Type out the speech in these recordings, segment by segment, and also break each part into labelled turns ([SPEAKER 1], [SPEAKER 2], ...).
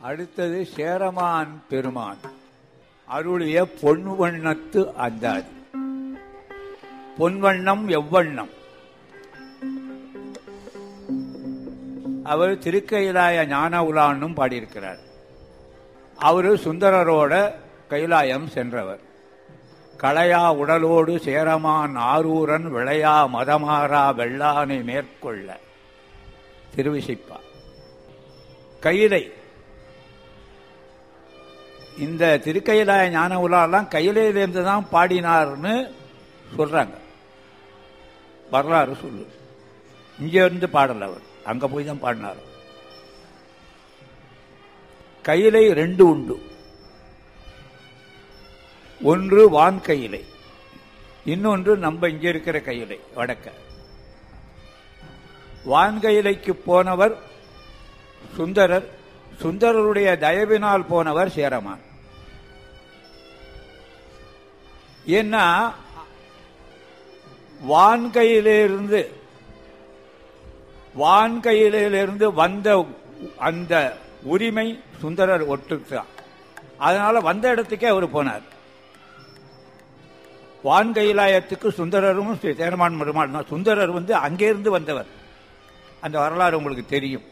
[SPEAKER 1] அடுத்தது சேரமான் பெருமான் அருளிய பொன்வண்ணத்து அந்தாதி பொன்வண்ணம் எவ்வண்ணம் அவர் திருக்கைலாய ஞான உலான்னும் பாடியிருக்கிறார் அவரு சுந்தரரோட கைலாயம் சென்றவர் களையா உடலோடு சேரமான் ஆரூரன் விளையா மதமாறா வெள்ளானை மேற்கொள்ள திருவிசிப்பா கையிலை இந்த திருக்கையிலாய ஞான உலாலாம் கையிலையிலிருந்து தான் பாடினார்னு சொல்றாங்க வரலாறு சொல்லு இங்க இருந்து பாடல அவர் அங்க போய் தான் பாடினார் கையிலை ரெண்டு உண்டு ஒன்று வான் கையிலை இன்னொன்று நம்ம இங்க இருக்கிற கையிலை வடக்க வான்கையிலைக்கு போனவர் சுந்தரர் சுந்தரருடைய தயவினால் போனவர் சேரமான் ஏன்னா வான்கையிலிருந்து வான்கையிலிருந்து வந்த அந்த உரிமை சுந்தரர் ஒட்டுத்தான் அதனால வந்த இடத்துக்கே அவர் போனார் வான்கையிலாயத்துக்கு சுந்தரரும் சேரமான் பெருமாள் தான். சுந்தரர் வந்து அங்கிருந்து வந்தவர் அந்த வரலாறு உங்களுக்கு தெரியும்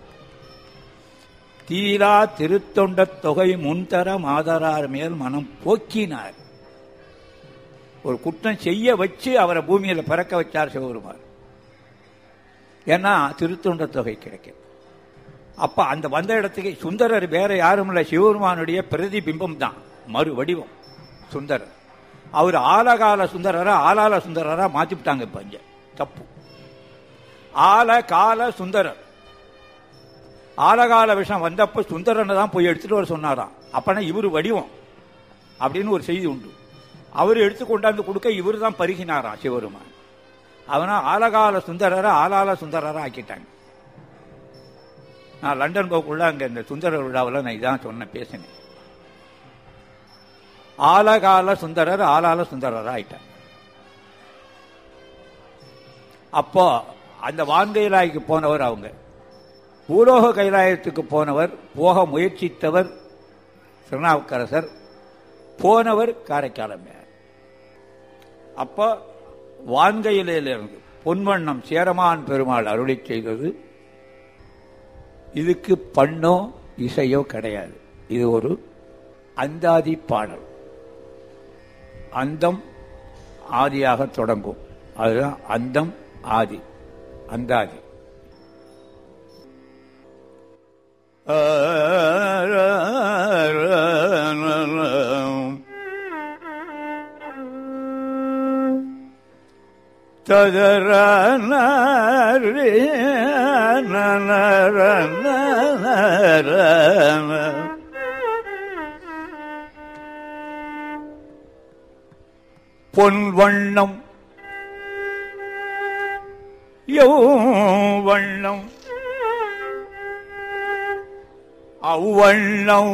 [SPEAKER 1] தீரா திருத்தொண்ட தொகை முன்தர மாதரார் மேல் மனம் போக்கினார் ஒரு குற்றம் செய்ய வச்சு அவரை பூமியில பிறக்க வச்சார் சிவபெருமான் ஏன்னா திருத்தொண்ட தொகை கிடைக்கும் அப்ப அந்த வந்த இடத்துக்கு சுந்தரர் வேற யாரும் இல்ல சிவபெருமானுடைய பிரதிபிம்பம் தான் மறு வடிவம் சுந்தரர் அவர் ஆலகால சுந்தரரா ஆலால சுந்தரரா மாத்திவிட்டாங்க இப்ப இங்க தப்பு ஆல கால சுந்தரர் ஆலகால விஷயம் வந்தப்ப சுந்தரனை தான் போய் எடுத்துட்டு வர சொன்னாராம் அப்பனா இவர் வடிவம் அப்படின்னு ஒரு செய்தி உண்டு அவர் எடுத்து கொண்டாந்து கொடுக்க இவர் தான் பருகினாராம் சிவருமான் அவனா ஆலகால சுந்தரரை ஆலால சுந்தரரா ஆக்கிட்டாங்க நான் லண்டன் போக்குள்ள அங்க இந்த சுந்தர விழாவில் நான் இதான் சொன்ன பேசினேன் ஆலகால சுந்தரர் ஆலால சுந்தரரா ஆயிட்டாங்க அப்போ அந்த வான்கைலாய்க்கு போனவர் அவங்க பூலோக கைலாயத்துக்கு போனவர் போக முயற்சித்தவர் திருநாவுக்கரசர் போனவர் காரைக்காலமே அப்போ வான்கையிலிருந்து பொன்வண்ணம் சேரமான் பெருமாள் அருளி செய்தது இதுக்கு பண்ணோ இசையோ கிடையாது இது ஒரு அந்தாதி பாடல் அந்தம் ஆதியாக தொடங்கும் அதுதான் அந்தம் ஆதி அந்தாதி ததர பொன் வண்ணம் யோ வண்ணம் அவ்வண்ணம்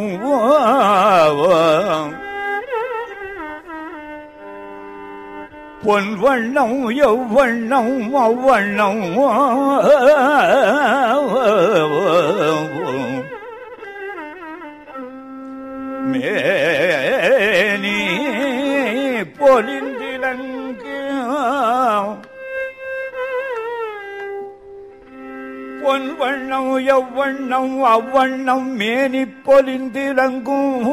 [SPEAKER 1] பொன் வண்ணம் எவ்வண்ணம் அவ்வண்ணம் மேனி பொலிந்திலங்கு பொன் வண்ணம் எவ்வண்ணம் அவ்வண்ணம் மேனி பொலிந்திலங்கும்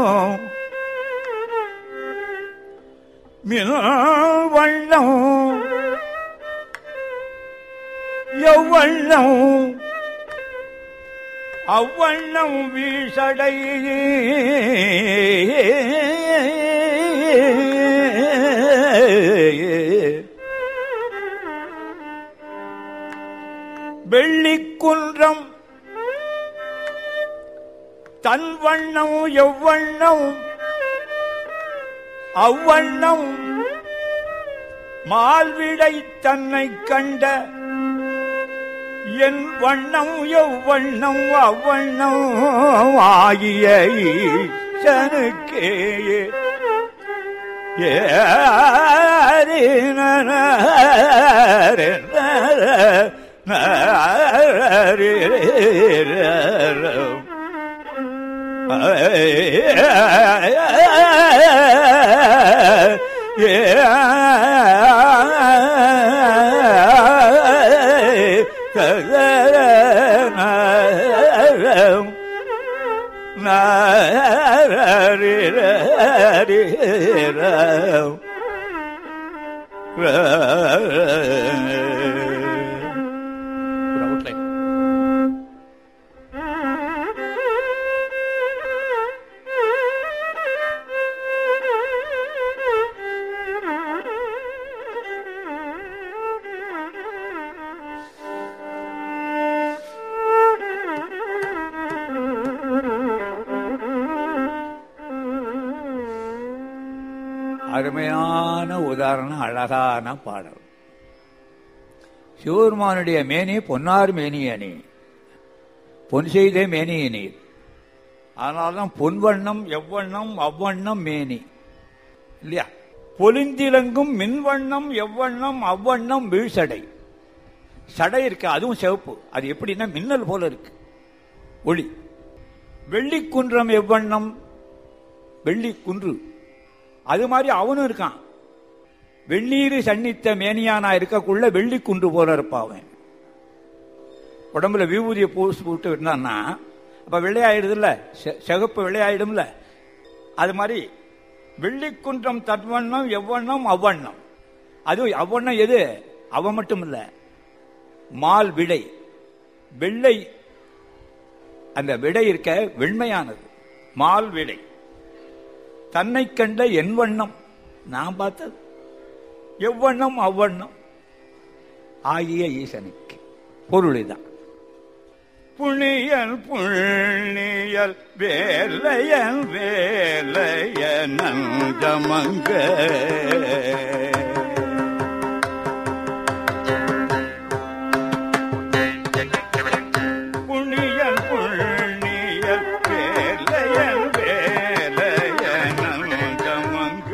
[SPEAKER 1] மின் வண்ணம் எவ்வண்ணம் அவ்வண்ணம் வீசடை வெள்ளிக்குன்றம் தன் வண்ணம் எவ்வண்ணம் அவ்வண்ணம் மால்விடை தன்னை கண்ட என் வண்ணம் எவ்வண்ணம் அவ்வண்ணம் ஆகிய ஈசனுக்கே ஏறின அருமையான உதாரணம் அழகான பாடல் சிவபெருமானுடைய மேனி பொன்னார் மேனி அணி பொன் செய்த மேனி நீர் அதனால்தான் பொன்வண்ணம் எவ்வண்ணம் அவ்வண்ணம் மேனி இல்லையா பொலிந்திலங்கும் மின்வண்ணம் எவ்வண்ணம் அவ்வண்ணம் வீழ்சடை சடை இருக்கு அதுவும் சிவப்பு அது எப்படின்னா மின்னல் போல இருக்கு ஒளி வெள்ளிக்குன்றம் எவ்வண்ணம் வெள்ளி குன்று அது மாதிரி அவனும் இருக்கான் வெந்நீர் சன்னித்த மேனியானா இருக்கக்குள்ள வெள்ளி குன்று போல இருப்பாவன் உடம்புல விபூதியை பூசி போட்டு இருந்தான்னா அப்ப வெள்ளையாயிடுதுல்ல சிகப்பு வெள்ளையாயிடும்ல அது மாதிரி வெள்ளிக்குன்றம் தத்வண்ணம் எவ்வண்ணம் அவ்வண்ணம் அது அவ்வண்ணம் எது அவ மட்டும் இல்ல மால் விடை வெள்ளை அந்த விடை இருக்க வெண்மையானது மால் விடை தன்னை கண்ட என் வண்ணம் நான் பார்த்தது எவ்வண்ணம் அவ்வண்ணம் ஆகிய ஈசனுக்கு பொருளிதான் புண்ணியல் புண்ணியல் வேலையன் வேலைய நஞ்சமங்க புண்ணியல் புண்ணியல் வேலையன் வேலைய நஞ்சமங்க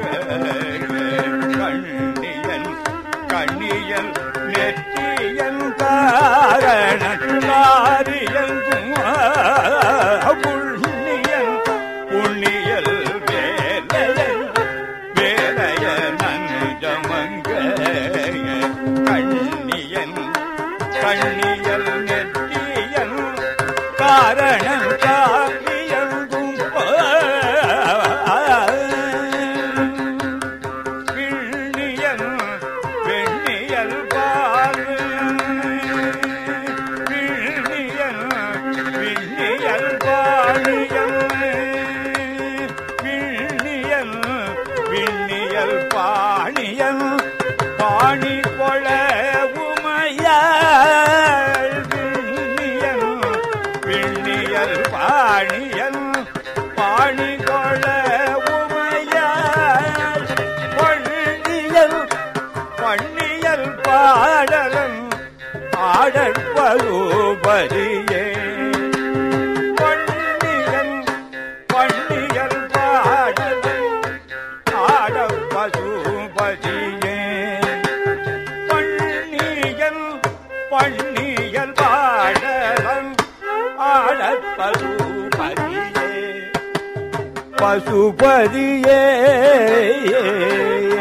[SPEAKER 1] கண்ணியன் கண்ணியல் நெற்றியன் காரணாரியன் புண்ணியன் புண்ணியல் வேலையன் வேலைய நஞ்சமங்க கண்ணியன் கண்ணியல் நெற்றியன் காரணம் காரியங்கும் விண்ணியல் வெண்ணியல் பாலியல் விண்ணியல் விண்ணியல் பாலியல் விண்ணியல் விண்ணியல் பாணியல் பாணி கொள உமையாள் விண்ணியல் விண்ணியல் பாணியல் பாணி கொள உமையாள் பொன்னியல் பண்ணியல் பாடலன் ஆடற் பருபரியே பொன்னியல் பண்ணியல் பாடலன் ஆடற் பசுபதியே பண்ணியல் பண்ணியல் பாடலன் ஆடற் பசுபதியே பசுபதியே